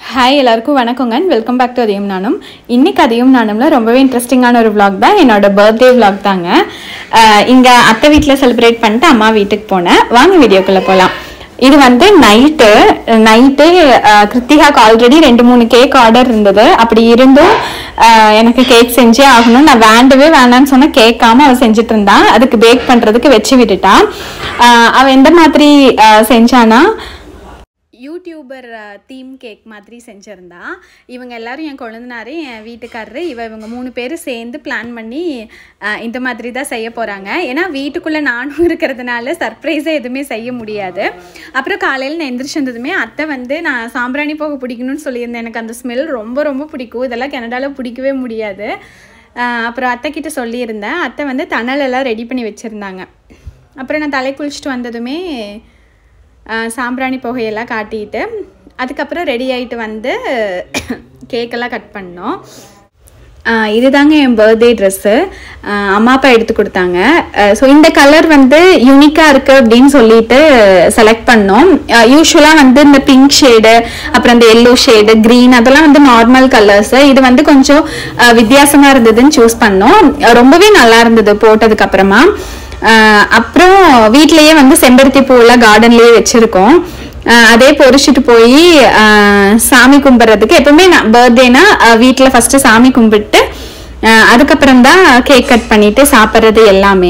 Hi எல்லாருக்கும் வணக்கங்க and welcome back to அதையும் நானும் இன்னைக்கு அதையும் நானும்ல ரொம்பவே இன்ட்ரெஸ்டிங்கான ஒரு vlog தான் என்னோட பர்த்டே vlog தாங்க அஹ் இங்க அத்தை வீட்டில் செலிப்ரேட் பண்ணிட்டு அம்மா வீட்டுக்கு போனேன் வாங்க வீடியோக்குள்ள போகலாம் இது வந்து நைட்டு நைட்டு கிருத்திகாக்கு ஆல்ரெடி ரெண்டு மூணு கேக் ஆர்டர் இருந்தது அப்படி இருந்தும் அஹ் எனக்கு கேக் செஞ்சே ஆகணும் நான் வேண்டவே வேணான்னு சொன்னா கேட்காம அவ செஞ்சுட்டு இருந்தா அதுக்கு பேக் பண்றதுக்கு வச்சு விட்டுட்டான் அஹ் அவ எந்த மாதிரி அஹ் செஞ்சானா யூடியூபர் தீம் கேக் மாதிரி செஞ்சுருந்தா இவங்க எல்லாரும் என் குழந்தனாரு என் வீட்டுக்காரரு இவ இவங்க மூணு பேர் சேர்ந்து பிளான் பண்ணி அஹ், இந்த மாதிரி தான் செய்ய போகிறாங்க ஏன்னா வீட்டுக்குள்ளே நானும் இருக்கிறதுனால சர்ப்ரைஸாக எதுவுமே செய்ய முடியாது அப்புறம் காலையில் நான் எந்திரிச்சிருந்ததுமே அத்தை வந்து நான் சாம்பிராணி போக பிடிக்கணும்னு சொல்லியிருந்தேன் எனக்கு அந்த ஸ்மெல் ரொம்ப ரொம்ப பிடிக்கும் இதெல்லாம் கனடாவில் பிடிக்கவே முடியாது அஹ், அப்புறம் அத்தை கிட்ட சொல்லியிருந்தேன் அத்தை வந்து தணல் எல்லாம் ரெடி பண்ணி வச்சுருந்தாங்க அப்புறம் நான் தலை குளிச்சுட்டு வந்ததுமே ஆஹ் சாம்பிராணி புகையெல்லாம் காட்டிட்டு அதுக்கப்புறம் ரெடி ஆகிட்டு வந்து கேக்கெல்லாம் கட் பண்ணோம் ஆஹ் இதுதாங்க என் பர்த்டே ட்ரெஸ்ஸு அம்மா அப்பா எடுத்து கொடுத்தாங்க ஸோ இந்த கலர் வந்து யூனிக்காக இருக்குது அப்படின்னு சொல்லிட்டு செலக்ட் பண்ணோம் யூஸ்வலாக வந்து இந்த பிங்க் ஷேடு அப்புறம் இந்த எல்லோ ஷேடு க்ரீன் அதெல்லாம் வந்து நார்மல் கலர்ஸு இது வந்து கொஞ்சம் வித்தியாசமாக இருந்ததுன்னு சூஸ் பண்ணோம் அஹ் ரொம்பவே நல்லா இருந்தது போட்டதுக்கு அப்புறமா ஆஹ் அப்புறம் வீட்லயே வந்து செம்பருத்தி பூவெல்லாம் கார்டன்லயே வச்சிருக்கோம் ஆஹ் அதே பொறிச்சிட்டு போய் சாமி கும்பிட்றதுக்கு எப்பவுமே நான் பர்த்டேனா வீட்டில் ஃபர்ஸ்ட் சாமி கும்பிட்டு ஆஹ் அதுக்கப்புறம் தான் கேக் கட் பண்ணிட்டு சாப்பிட்றது எல்லாமே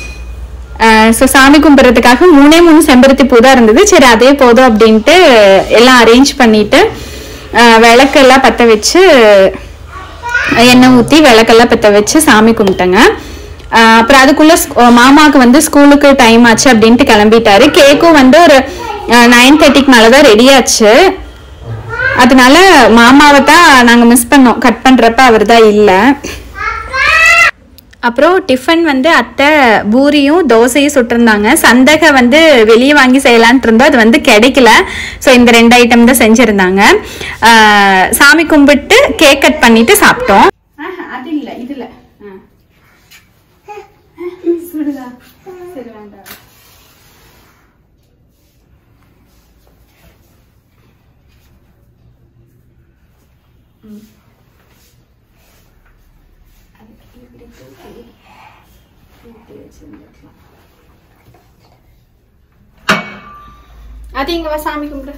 ஸோ சாமி கும்பிட்றதுக்காக மூணே மூணு செம்பருத்தி பூ தான் இருந்தது சரி அதே போதும் அப்படின்ட்டு எல்லாம் அரேஞ்ச் பண்ணிட்டு ஆஹ் விளக்கெல்லாம் பற்ற வச்சு எண்ணெய் ஊற்றி விளக்கெல்லாம் பற்ற வச்சு சாமி கும்பிட்டேங்க ஆஹ் அப்புறம் அதுக்குள்ள ஸ்கூ- மாமாவுக்கு வந்து ஸ்கூலுக்கு டைம் ஆச்சு அப்படின்ட்டு கிளம்பிட்டாரு கேக்கும் வந்து ஒரு நைன் தேர்ட்டிக்கு மேலே தான் ரெடி ஆச்சு அதனால மாமாவை தான் நாங்கள் மிஸ் பண்ணோம் கட் பண்ணுறப்ப அவர் தான் இல்லை அப்புறம் டிஃபன் வந்து அத்தை பூரியும் தோசையும் சுட்டிருந்தாங்க சந்தகை வந்து வெளியே வாங்கி செய்யலான்ட்டு இருந்தோம் அது வந்து கிடைக்கல ஸோ இந்த ரெண்டு ஐட்டம் தான் செஞ்சுருந்தாங்க ஆஹ் சாமி கும்பிட்டு கேக் கட் பண்ணிட்டு சாப்பிட்டோம் அது இல்லை இதில் சுடுதா சரி வேண்டாம் அது இங்க வா சாமி கும்பிடு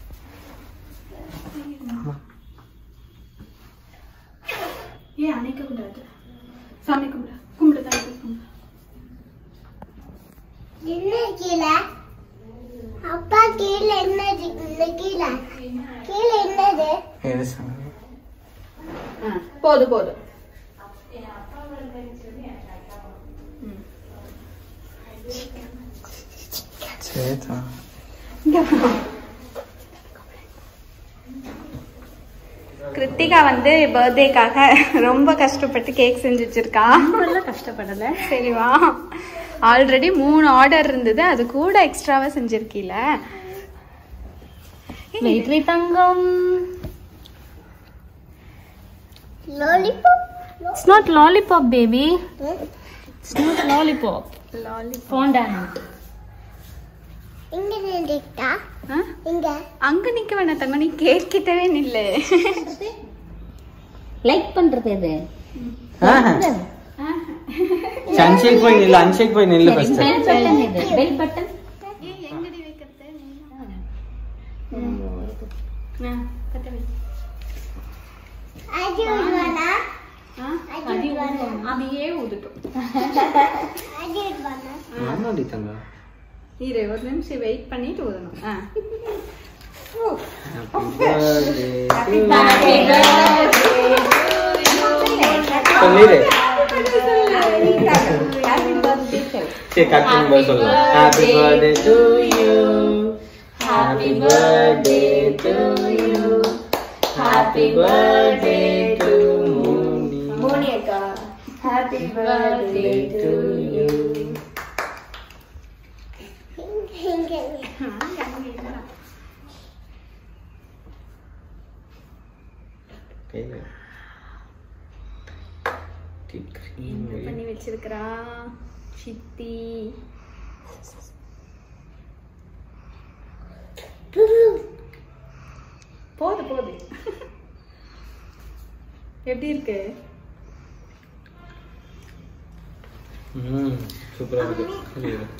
ஏன் அணைக்க கூடாது சாமி கும்பிடு கும்பிடு தான் கும்பிடு என்ன கீழே அப்பா கீழே என்னது இந்த கீழே கீழே என்னது ஆ, போதும் போதும் கிருத்திகா வந்து பர்த்டேக்காக ரொம்ப கஷ்டப்பட்டு கேக் செஞ்சு வச்சிருக்கா கஷ்டப்படல சரிவா ஆல்ரெடி மூணு ஆர்டர் இருந்தது அது கூட எக்ஸ்ட்ராவா செஞ்சிருக்கீல வெயிட்ரி தங்கம் lollipop it's not lollipop baby it's not lollipop fondant இங்க நின்றுட்டா ஆ? இங்க அங்க நிக்க வேணாம் தங்க நீ கேக் கிட்டவே நில்லு லைக் பண்றது எது அன்ஷேக் போய் நில்லு அன்ஷேக் போய் நில்லு ஃபர்ஸ்ட் பெல் பட்டன் எது பெல் பட்டன் எங்கடி வைக்கிறது ஆ, கட்ட வை. அது வருவானா ஆ? அது வருவானா அதையே ஊதுட்டும் அது வருவானா ஆமாடி தங்க இரு ஒரு நிமிஷம் வெயிட் பண்ணிட்டு ஊதணும் ஆ. சொல்லிடு சரி கட் பண்ணும்போது சொல்லலாம் happy birthday to you happy birthday to you happy birthday to Moni happy birthday to you இங்க கையில என்ன பண்ணி வச்சிருக்கிறா சித்தி போது போது எப்படி இருக்கு ம் சூப்பரா இருக்கு சரி இரு.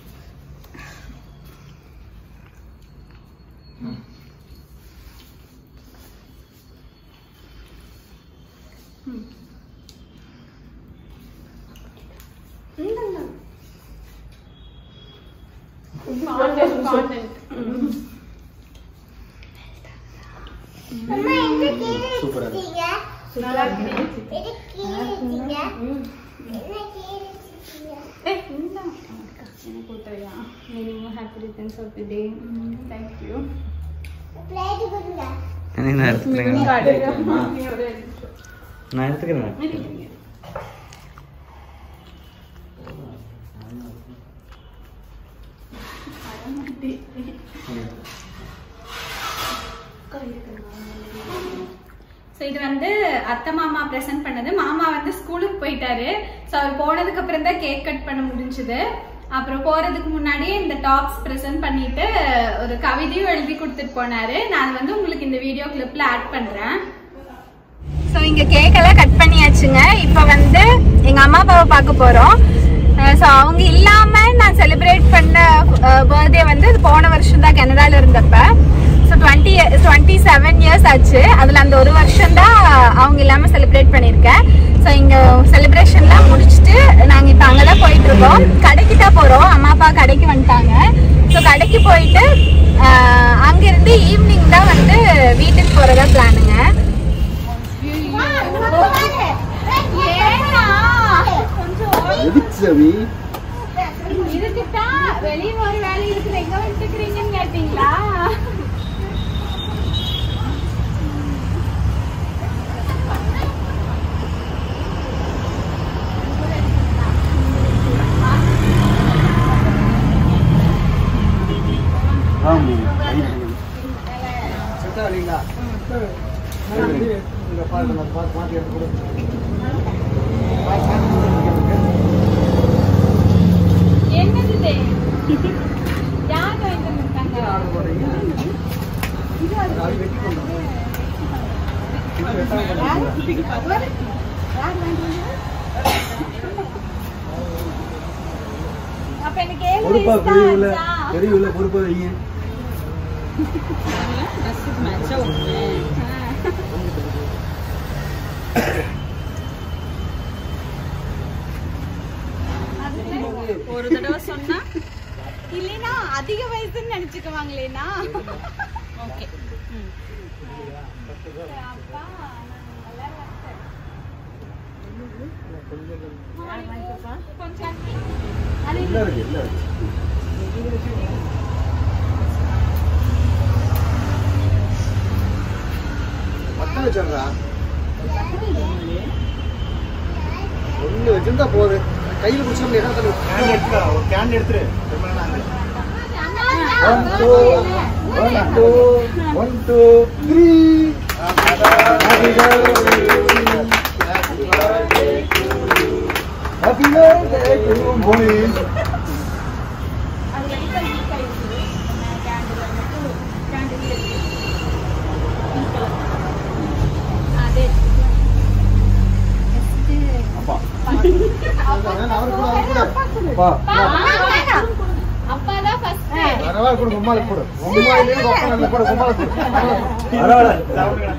அம்மா எங்க கீழே சூப்பரா இருக்கு வச்சிட்டீங்க நல்லா இருக்கு எது கீழே வச்சிட்டீங்க என்ன கீழே வச்சிட்டீங்க ஏய், இந்தா. எனக்கு ஊத்துறியா? Minimum happy returns of the day. Mm, thank you. Plate கொடுங்க நான் எடுத்துக்கிறேன் கடையில நீ ஒரு நான் எடுத்துக்கிறேன் நிறுத்துங்க. ஸோ இது வந்து அத்தை மாமா ப்ரெசென்ட் பண்ணது மாமா வந்து ஸ்கூலுக்கு போயிட்டாரு ஸோ அவர் போனதுக்கு அப்புறம் தான் கேக் கட் பண்ண முடிஞ்சுது அப்புறம் போறதுக்கு முன்னாடியே இந்த டாப்ஸ் ப்ரெசென்ட் பண்ணிட்டு ஒரு கவிதையும் எழுதி கொடுத்துட்டு போனாரு நான் வந்து உங்களுக்கு இந்த வீடியோ கிளிப்ல ஆட் பண்றேன் ஸோ இங்க கேக் எல்லாம் கட் பண்ணியாச்சுங்க இப்போ வந்து எங்க அம்மா அப்பாவை பார்க்க போறோம் ஸோ அவங்க இல்லாம நான் செலிப்ரேட் பண்ண பர்த்டே வந்து இது போன வருஷம் தான் கனடால இருந்தப்ப so twenty twenty seven years ஆச்சு அதுல அந்த ஒரு வருஷம் தான் அவங்க இல்லாம செலிப்ரேட் பண்ணியிருக்கேன் ஸோ இங்க செலிப்ரேஷன்லாம் முடிச்சுட்டு நாங்க இப்போ அங்கதான் போயிட்டு இருக்கோம் கடைக்கு தான் போறோம் அம்மா அப்பா கடைக்கு வந்துட்டாங்க ஸோ கடைக்கு போயிட்டு அஹ், அங்கிருந்து ஈவினிங் தான் வந்து வீட்டுக்கு போறதா பிளானுங்க ஏன்னா கொஞ்சம் எதுக்கு சவி இதுக்குத்தான் வெளிய ஒரு வேலை இருக்குது எங்க வந்துக்கிறீங்கன்னு கேட்டீங்களா என்னது இது? யார் வாங்கிட்டு வந்திருக்காங்க? அப்ப எனக்கு ஏழு பொறுப்பா வயசு பெரியவுல தான் ஆச்சா? பெரியவுல பொறுப்பா வைங்க ஒரு தடவை சொன்னா இல்லைனா அதிக வயசுன்னு நினைச்சுக்குவாங்களேனா ஓகே அப்பா நான் நல்லா இருக்கேன். கொஞ்சம் அது இல்ல இருக்கு இல்ல இருக்கு மொத்தம் வச்சிடுறா ஒண்ணு வச்சிருந்தா போகுது கையில பிடிச்சா என்ன தண்ணி கேன் எடுத்துடா ஒரு கேன் எடுத்துரு one two one two one two three happy birthday to Moni அது லைட்டா லீக் ஆயிடுச்சு கேண்டில் வந்துட்டு கேண்டில் அதே அப்பா அவர் கூட அவர் கூட அப்பா அப்பாதான் ஃபர்ஸ்ட் பரவாயில்ல கொடு உம்மாளுக்கு கொடு உம்மா இல்லையா உங்க அப்பா நல்லா கொடு உம்மாளுக்கு கொடு பரவாயில்ல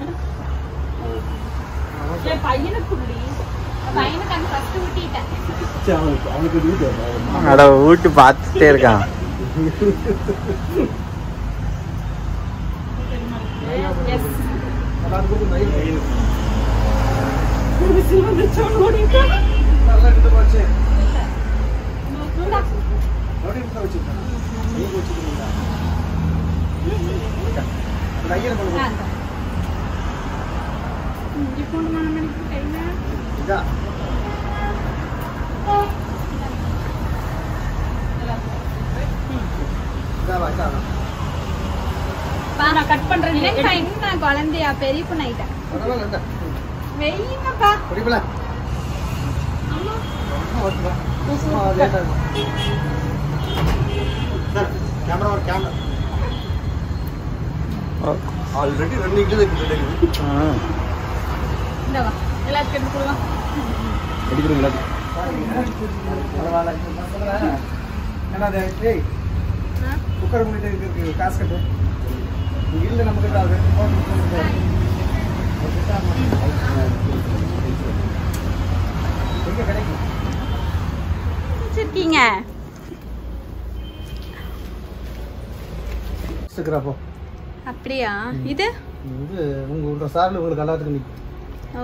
என் பையனுக்கு குடி பையனுக்கு அந்த ஃபர்ஸ்ட் ஊட்டிட்டேன் அவனுக்கு அவனுக்கு வீட்டு அட வீட்டு பார்த்துட்டே இருக்கான் எஸ் எல்லாருக்கும் மயில் மயில் நல்லா எடுத்து போச்சு எப்படி எடுத்து வச்சிருக்கேன் நீங்க வச்சுக்கிறீங்களா இந்த ஐயர் பண்ணுங்க இதா இதா வா இதா வா. நான் கட் பண்றேன் இன்னும் நான் குழந்தையா பெரிய பொண்ணாயிட்டேன் பரவாயில்ல இந்த வெயிங்கப்பா குடிப்பல அம்மா ஓட்டுவா சும்மா லேட்டா இருக்கும் சார் கேமரா ஒரு கேமரா ஆல்ரெடி ரெண்டு இட்லி தான் இப்போ டெலிவரி இந்தாவா எல்லாத்துக்கும் எடுத்து கொடுவா அடிக்கிறீங்களா என்னது ஏய் குக்கர் பண்ணிட்டு இருக்கு காசு கட்டு இங்க இல்ல நம்ம கிட்ட அது எங்க கிடைக்கும் வச்சிருக்கீங்க வச்சுக்கிறப்போ அப்படியா இது இது உங்க உங்க சார்ல உங்களுக்கு எல்லாத்துக்கும் நிற்கும் ஓ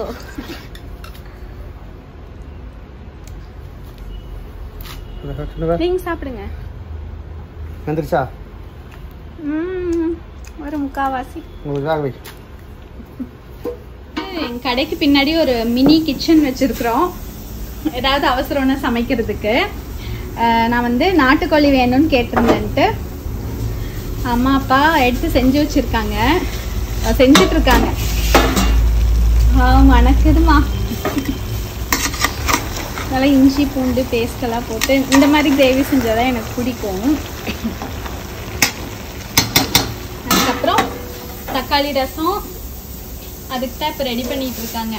நீங்க சாப்பிடுங்க வந்துருச்சா ம், ஒரு முக்காவாசி உங்களுக்கு வேக வை எங்க கடைக்கு பின்னாடி ஒரு மினி கிச்சன் வச்சிருக்கிறோம் ஏதாவது அவசரம்னா சமைக்கிறதுக்கு அஹ், நான் வந்து நாட்டுக்கோழி வேணும்னு கேட்டிருந்தேன்ட்டு அம்மா அப்பா எடுத்து செஞ்சு வச்சிருக்காங்க அஹ், செஞ்சுட்டு இருக்காங்க ஆ மணக்குதுமா நல்லா இஞ்சி பூண்டு பேஸ்ட் எல்லாம் போட்டு இந்த மாதிரி கிரேவி செஞ்சாதான் எனக்கு பிடிக்கும் அதுக்கப்புறம் தக்காளி ரசம் அதுக்கு தான் இப்போ ரெடி பண்ணிட்டு இருக்காங்க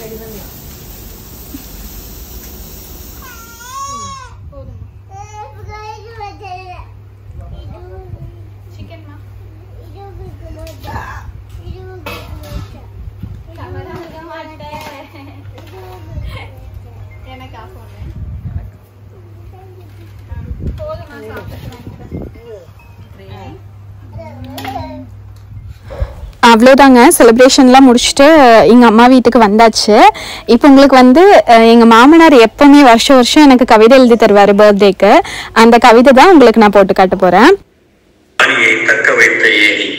சிக்கன்மா எனக்கு ஆஃப் போதுமா அவ்வளோதாங்க செலிப்ரேஷன்லாம் முடிச்சுட்டு எங்கள் அம்மா வீட்டுக்கு வந்தாச்சு இப்போ உங்களுக்கு வந்து எங்கள் மாமனார் எப்பவுமே வருஷம் வருஷம் எனக்கு கவிதை எழுதி தருவார் பர்த்டேக்கு அந்த கவிதை தான் உங்களுக்கு நான் போட்டு காட்ட போகிறேன் ராணியை தக்க வைத்த ஏணி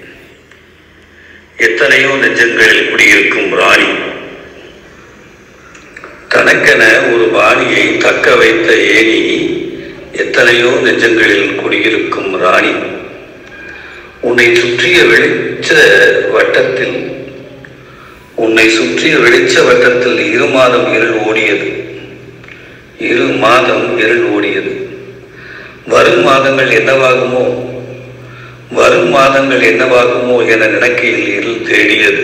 எத்தனையோ நெஞ்சங்களில் குடியிருக்கும் ராணி தனக்கென ஒரு வாணியை தக்க வைத்த ஏணி எத்தனையோ நெஞ்சங்களில் குடியிருக்கும் ராணி உன்னை சுற்றிய வெளிச்ச வட்டத்தில் உன்னை சுற்றிய வெளிச்ச வட்டத்தில் இரு மாதம் இருள் ஓடியது இரு மாதம் இருள் ஓடியது வரும் மாதங்கள் என்னவாகுமோ வரும் மாதங்கள் என்னவாகுமோ என நினைக்கையில் இருள் தேடியது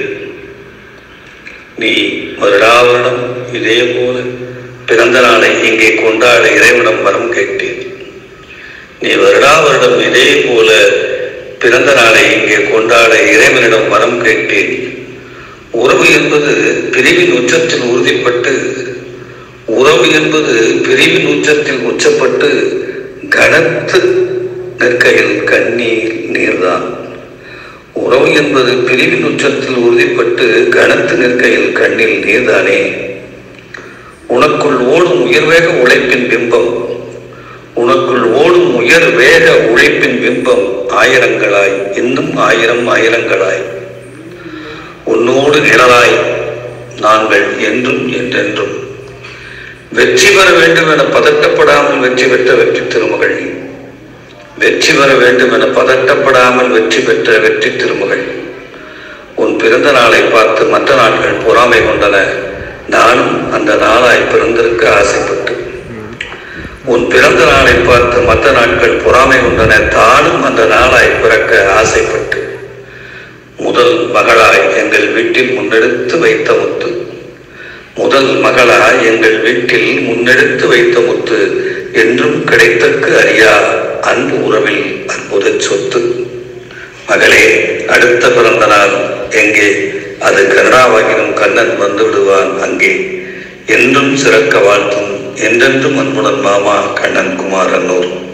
நீ வருடாவருடம் இதே போல பிறந்த நாளை இங்கே கொண்டாட இறைவனம் வரம் கேட்டேன் நீ வருடாவருடம் இதே போல பிறந்த நாளை இங்கே கொண்டாட இறைவனிடம் வரம் கேட்டேன் உறவு என்பது பிரிவின் உச்சத்தில் உறுதிப்பட்டு உறவு என்பது பிரிவின் உச்சத்தில் உச்சப்பட்டு கனத்து நிற்கையில் கண்ணீர் நீர்தான் உறவு என்பது பிரிவின் உச்சத்தில் உறுதிப்பட்டு கனத்து நிற்கையில் கண்ணில் நீர்தானே உனக்குள் ஓடும் உயர்வேக உழைப்பின் பிம்பம் உனக்குள் ஓடும் உயர் வேக உழைப்பின் பிம்பம் ஆயிரங்களாய் இன்னும் ஆயிரம் ஆயிரங்களாய் உன்னோடு நிழலாய் நாங்கள் என்றும் என்றென்றும் வெற்றி பெற வேண்டும் என பதட்டப்படாமல் வெற்றி பெற்ற வெற்றி திருமகள் நீ வெற்றி பெற வேண்டும் என பதட்டப்படாமல் வெற்றி பெற்ற வெற்றி திருமகள் உன் பிறந்த நாளை பார்த்து மற்ற நாட்கள் பொறாமை கொண்டன நானும் அந்த நாளாய் பிறந்திருக்க ஆசைப்பட்டு உன் பிறந்த நாளை பார்த்து மற்ற நாட்கள் பொறாமை கொண்டன தானும் அந்த நாளாய் பிறக்க ஆசைப்பட்டு முதல் மகளாய் எங்கள் வீட்டில் முன்னெடுத்து வைத்த முத்து முதல் மகளாய் எங்கள் வீட்டில் முன்னெடுத்து வைத்த முத்து என்றும் கிடைத்தற்கு அறியா அன்பு உறவில் அற்புத சொத்து மகளே அடுத்த பிறந்த நாள் எங்கே அது கனடாவாகினும் கண்ணன் வந்து விடுவான் அங்கே என்றும் சிறக்க வாழ்த்தும் என்றென்றும் அன்புடன் மாமா கண்ணன் குமார் அன்னூர்